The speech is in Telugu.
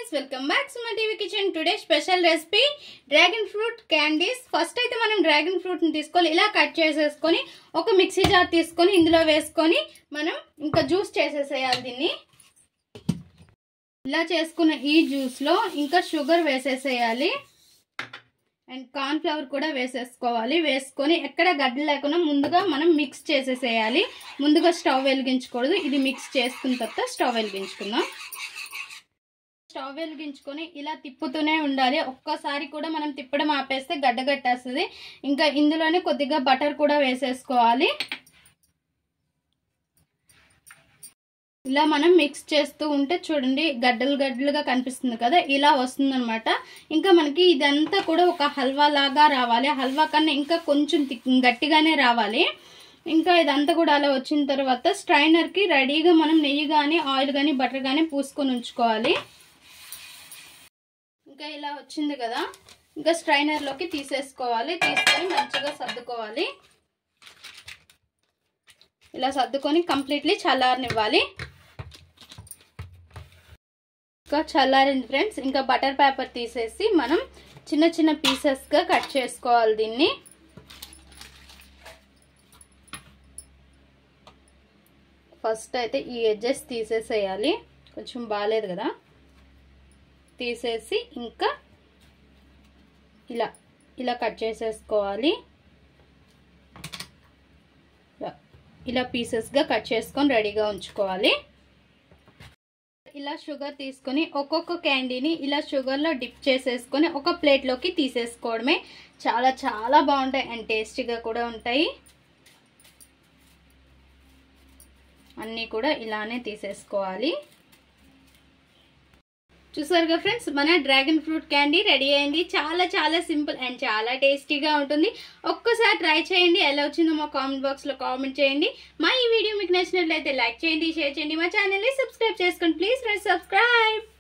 friends welcome back Suma TV kitchen today special recipe dragon fruit candies first అయితే మనం డ్రాగన్ ఫ్రూట్ ని తీసుకొని ఇలా కట్ చేసేసుకొని ఒక మిక్సీ జార్ తీసుకొని ఇందులో వేసుకొని మనం ఇంకా జ్యూస్ చేసేసేయాలి దీన్ని ఇలా చేసుకున్న ఈ జ్యూస్ లో ఇంకా షుగర్ వేసేసేయాలి అండ్ కార్న్ ఫ్లవర్ కూడా వేసేసుకోవాలి వేసుకొని ఎక్కడ గడ్డ లేకుండా ముందుగా మనం మిక్స్ చేసేసేయాలి ముందుగా స్టవ్ వెలిగించకూడదు ఇది మిక్స్ చేసుకున్న తర్వాత స్టవ్ వెలిగించుకుందాం స్టవ్ వెలిగించుకొని ఇలా తిప్పుతూనే ఉండాలి ఒక్కసారి కూడా మనం తిప్పడం ఆపేస్తే గడ్డగట్టేస్తుంది ఇంకా ఇందులోనే కొద్దిగా బటర్ కూడా వేసేసుకోవాలి ఇలా మనం మిక్స్ చేస్తూ ఉంటే చూడండి గడ్డలు గడ్డలుగా కనిపిస్తుంది కదా ఇలా వస్తుందన్నమాట ఇంకా మనకి ఇదంతా కూడా ఒక హల్వా లాగా రావాలి హల్వా కన్నా ఇంకా కొంచెం గట్టిగానే రావాలి ఇంకా ఇదంతా కూడా అలా వచ్చిన తర్వాత స్ట్రైనర్కి రెడీగా మనం నెయ్యి కానీ ఆయిల్ కానీ బటర్ కానీ పూసుకొని ఉంచుకోవాలి ఇంకా ఇలా వచ్చింది కదా ఇంకా స్ట్రైనర్లోకి తీసేసుకోవాలి తీసుకొని మంచిగా సర్దుకోవాలి ఇలా సర్దుకొని కంప్లీట్లీ చల్లారనివ్వాలి ఇంకా చల్లారింది ఫ్రెండ్స్ ఇంకా బటర్ పేపర్ తీసేసి మనం చిన్న చిన్న పీసెస్గా కట్ చేసుకోవాలి దీన్ని ఫస్ట్ అయితే ఈ ఎడ్జెస్ తీసేసేయాలి కొంచెం బాగాలేదు కదా తీసేసి ఇంకా ఇలా ఇలా కట్ చేసేసుకోవాలి ఇలా పీసెస్గా కట్ చేసుకొని రెడీగా ఉంచుకోవాలి ఇలా షుగర్ తీసుకొని ఒక్కొక్క క్యాండీని ఇలా షుగర్లో డిప్ చేసేసుకొని ఒక ప్లేట్లోకి తీసేసుకోవడమే చాలా చాలా బాగుంటాయి అండ్ టేస్టీగా కూడా ఉంటాయి అన్నీ కూడా ఇలానే తీసేసుకోవాలి చూసారుగా ఫ్రెండ్స్ మన డ్రాగన్ ఫ్రూట్ క్యాండీ రెడీ అయింది చాలా చాలా సింపుల్ అండ్ చాలా టేస్టీగా ఉంటుంది ఒక్కసారి ట్రై చేయండి ఎలా వచ్చిందో మా కామెంట్ బాక్స్లో కామెంట్ చేయండి మా ఈ వీడియో మీకు నచ్చినట్లయితే లైక్ చేయండి షేర్ చేయండి మా ఛానల్ని సబ్స్క్రైబ్ చేసుకోండి ప్లీజ్ ఫ్రెండ్స్ సబ్స్క్రైబ్